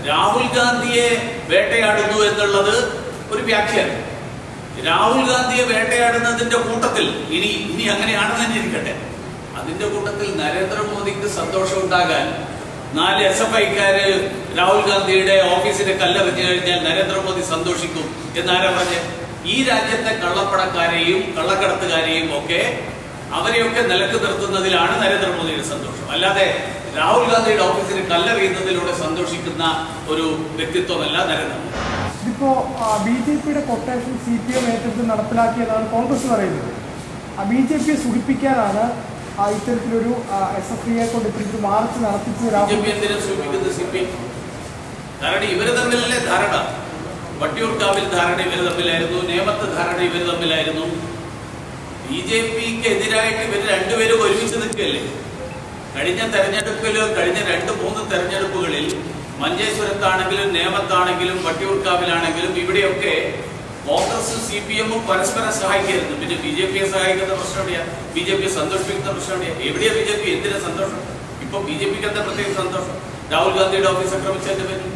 രാഹുൽ ഗാന്ധിയെ വേട്ടയാടുന്നു എന്നുള്ളത് ഒരു വ്യാഖ്യാനം രാഹുൽ ഗാന്ധിയെ വേട്ടയാടുന്നതിന്റെ കൂട്ടത്തിൽ ഇനി ഇനി അങ്ങനെയാണെന്ന് തന്നെ ഇരിക്കട്ടെ അതിന്റെ കൂട്ടത്തിൽ നരേന്ദ്രമോദിക്ക് സന്തോഷം ഉണ്ടാകാൻ നാല് എസ് എഫ് ഐക്കാര് രാഹുൽ ഗാന്ധിയുടെ ഓഫീസിന്റെ കല്ലെറിഞ്ഞു കഴിഞ്ഞാൽ നരേന്ദ്രമോദി സന്തോഷിക്കും എന്നാരാ പറഞ്ഞ് ഈ രാജ്യത്തെ കള്ളപ്പണക്കാരെയും കള്ളക്കടത്തുകാരെയും ഒക്കെ അവരെയൊക്കെ നിലക്ക് നിർത്തുന്നതിലാണ് നരേന്ദ്രമോദിയുടെ സന്തോഷം അല്ലാതെ രാഹുൽ ഗാന്ധിയുടെ ഓഫീസിന് കല്ലെറിയുന്നതിലൂടെ സന്തോഷിക്കുന്ന ഒരു വ്യക്തിത്വമല്ല നരേന്ദ്രമോദി ഇതിപ്പോ ബി ജെ പിയുടെ കൊട്ടേഷൻ സി പി എം ഏറ്റെടുത്ത് നടപ്പിലാക്കിയതാണ് കോൺഗ്രസ് പറയുന്നത് ബി ജെ പിയെ സുഖിപ്പിക്കാനാണ് ആ, ഇത്തരത്തിലൊരു എസ് എഫ് ഐയെ കൊണ്ട് ഇത്തരത്തിൽ മാർച്ച് നടത്തിച്ചത് ബി ജെ രാഹുൽ പി എന്തിനാ സൂചിപ്പിക്കുന്നത് സി പി കാരണം ഇവര് തമ്മിലല്ലേ ധാരണ വട്ടിയൂർക്കാവിൽ ധാരണ ഇവര് തമ്മിലായിരുന്നു നേമത്ത് ധാരണ ഇവര് തമ്മിലായിരുന്നു ബി ജെ പിക്ക് എതിരായിട്ട് ഇവർ രണ്ടുപേരും ഒരുമിച്ച് നിൽക്കുകയല്ലേ കഴിഞ്ഞ തെരഞ്ഞെടുപ്പില് കഴിഞ്ഞ രണ്ട് മൂന്ന് തെരഞ്ഞെടുപ്പുകളിൽ മഞ്ചേശ്വരത്താണെങ്കിലും നേമത്താണെങ്കിലും വട്ടിയൂർക്കാവിലാണെങ്കിലും ഇവിടെയൊക്കെ കോൺഗ്രസും സി പി എമ്മും പരസ്പരം സഹായിക്കായിരുന്നു പിന്നെ ബി ജെ പിയെ സഹായിക്കുന്ന പ്രശ്നം എവിടെയാ ബി ജെ പിയെ സന്തോഷിപ്പിക്കുന്ന പ്രശ്നം എവിടെയാ എവിടെയാ ബി ജെ പി എന്തിനാ സന്തോഷം ഇപ്പൊ ബി ജെ പിക്ക് എന്താ പ്രത്യേക സന്തോഷം രാഹുൽ ഗാന്ധിയുടെ ഓഫീസ് ആക്രമിച്ചതിന്റെ പേരിൽ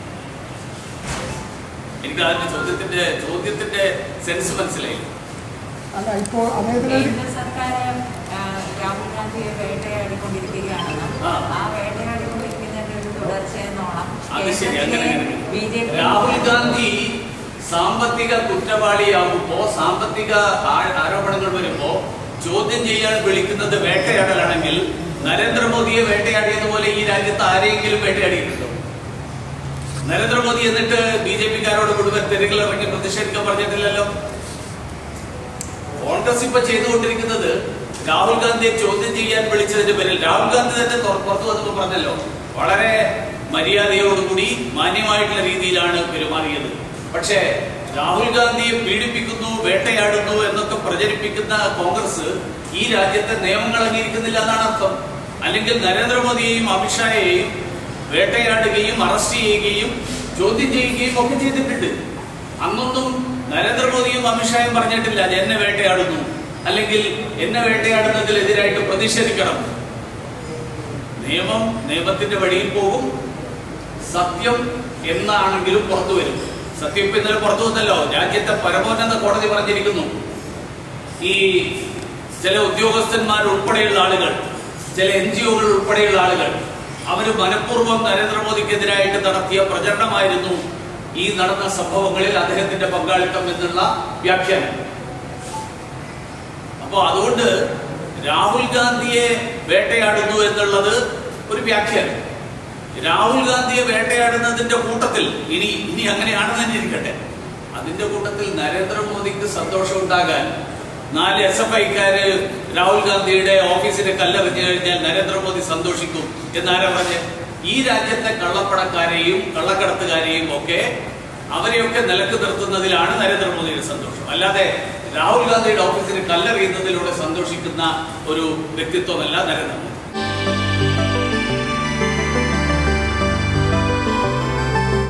എനിക്ക് അതിന്റെ ചോദ്യത്തിന്റെ ചോദ്യത്തിന്റെ സെൻസ് മനസ്സിലായി അല്ല ഇപ്പോൾ അദ്ദേഹത്തിന് ഒരു കേന്ദ്ര സർക്കാർ ആ, രാഹുൽ ഗാന്ധിയെ വേട്ടയാടിക്കൊണ്ടിരിക്കുകയാണെന്നും ആ. ആ വേട്ടയാടിക്കൊണ്ടിരിക്കുന്നതിന്റെ ഒരു തുടർച്ചയെന്നോണം അത് ശരി അങ്ങനെ അങ്ങനെ. B J P Rahul Gandhi സാമ്പത്തിക കുറ്റവാളിയാകുമ്പോ സാമ്പത്തിക ആ- ആരോപണങ്ങൾ വരുമ്പോ ചോദ്യം ചെയ്യാൻ വിളിക്കുന്നത് വേട്ടയാടലാണെങ്കിൽ നരേന്ദ്രമോദിയെ വേട്ടയാടിയതുപോലെ ഈ രാജ്യത്ത് ആരെയെങ്കിലും വേട്ടയാടിയിട്ടുണ്ടോ നരേന്ദ്രമോദി എന്നിട്ട് ബി ജെ പിക്കാരോട് മുഴുവൻ തെരുകൾ ഇറങ്ങി പ്രതിഷേധിക്കാൻ പറഞ്ഞിട്ടില്ലല്ലോ കോൺഗ്രസ് ഇപ്പൊ ചെയ്തുകൊണ്ടിരിക്കുന്നത് രാഹുൽ ഗാന്ധിയെ ചോദ്യം ചെയ്യാൻ വിളിച്ചതിന്റെ പേരിൽ രാഹുൽ ഗാന്ധി തന്നെ തുറ- പുറത്തു വന്നപ്പോൾ പറഞ്ഞല്ലോ വളരെ മര്യാദയോടുകൂടി മാന്യമായിട്ടുള്ള രീതിയിലാണ് പെരുമാറിയത് പക്ഷേ രാഹുൽ ഗാന്ധിയെ പീഡിപ്പിക്കുന്നു വേട്ടയാടുന്നു എന്നൊക്കെ പ്രചരിപ്പിക്കുന്ന കോൺഗ്രസ് ഈ രാജ്യത്തെ നിയമങ്ങൾ അംഗീകരിക്കുന്നില്ല എന്നാണ് അർത്ഥം അല്ലെങ്കിൽ നരേന്ദ്രമോദിയെയും അമിത്ഷായെയും വേട്ടയാടുകയും അറസ്റ്റ് ചെയ്യുകയും ചോദ്യം ചെയ്യുകയും ഒക്കെ ചെയ്തിട്ടുണ്ട് അന്നൊന്നും നരേന്ദ്രമോദിയും അമിത്ഷായും പറഞ്ഞിട്ടില്ല അത് എന്നെ വേട്ടയാടുന്നു അല്ലെങ്കിൽ എന്നെ വേട്ടയാടുന്നതിനെതിരായിട്ട് പ്രതിഷേധിക്കണം നിയമം നിയമത്തിന്റെ വഴിയിൽ പോകും സത്യം എന്നാണെങ്കിലും പുറത്തു വരും സത്യം ഇപ്പൊ ഇന്നലെ പുറത്തു വന്നല്ലോ രാജ്യത്തെ പരമോന്നത കോടതി പറഞ്ഞിരിക്കുന്നു ഈ ചില ഉദ്യോഗസ്ഥന്മാർ ഉൾപ്പെടെയുള്ള ആളുകൾ ചില എൻ ജി ഒകൾ ഉൾപ്പെടെയുള്ള ആളുകൾ അവര് മനഃപൂർവ്വം നരേന്ദ്രമോദിക്കെതിരായിട്ട് നടത്തിയ പ്രചരണമായിരുന്നു ഈ നടന്ന സംഭവങ്ങളിൽ അദ്ദേഹത്തിന്റെ പങ്കാളിത്തം എന്നുള്ള വ്യാഖ്യാനം അപ്പോ അതുകൊണ്ട് രാഹുൽ ഗാന്ധിയെ വേട്ടയാടുന്നു എന്നുള്ളത് ഒരു വ്യാഖ്യാനം രാഹുൽ ഗാന്ധിയെ വേട്ടയാടുന്നതിന്റെ കൂട്ടത്തിൽ ഇനി ഇനി അങ്ങനെയാണെന്ന് തന്നെ ഇരിക്കട്ടെ അതിന്റെ കൂട്ടത്തിൽ നരേന്ദ്രമോദിക്ക് സന്തോഷം ഉണ്ടാകാൻ നാല് എസ് എഫ് ഐക്കാര് രാഹുൽ ഗാന്ധിയുടെ ഓഫീസിന്റെ കല്ലെറിഞ്ഞു കഴിഞ്ഞാൽ നരേന്ദ്രമോദി സന്തോഷിക്കും എന്നാരാ പറഞ്ഞ് ഈ രാജ്യത്തെ കള്ളപ്പണക്കാരെയും കള്ളക്കടത്തുകാരെയും ഒക്കെ അവരെയൊക്കെ നിലക്ക് നിർത്തുന്നതിലാണ് നരേന്ദ്രമോദിയുടെ സന്തോഷം അല്ലാതെ രാഹുൽ ഗാന്ധിയുടെ ഓഫീസിന് കല്ലെറിയുന്നതിലൂടെ സന്തോഷിക്കുന്ന ഒരു വ്യക്തിത്വമല്ല നരേന്ദ്രമോദി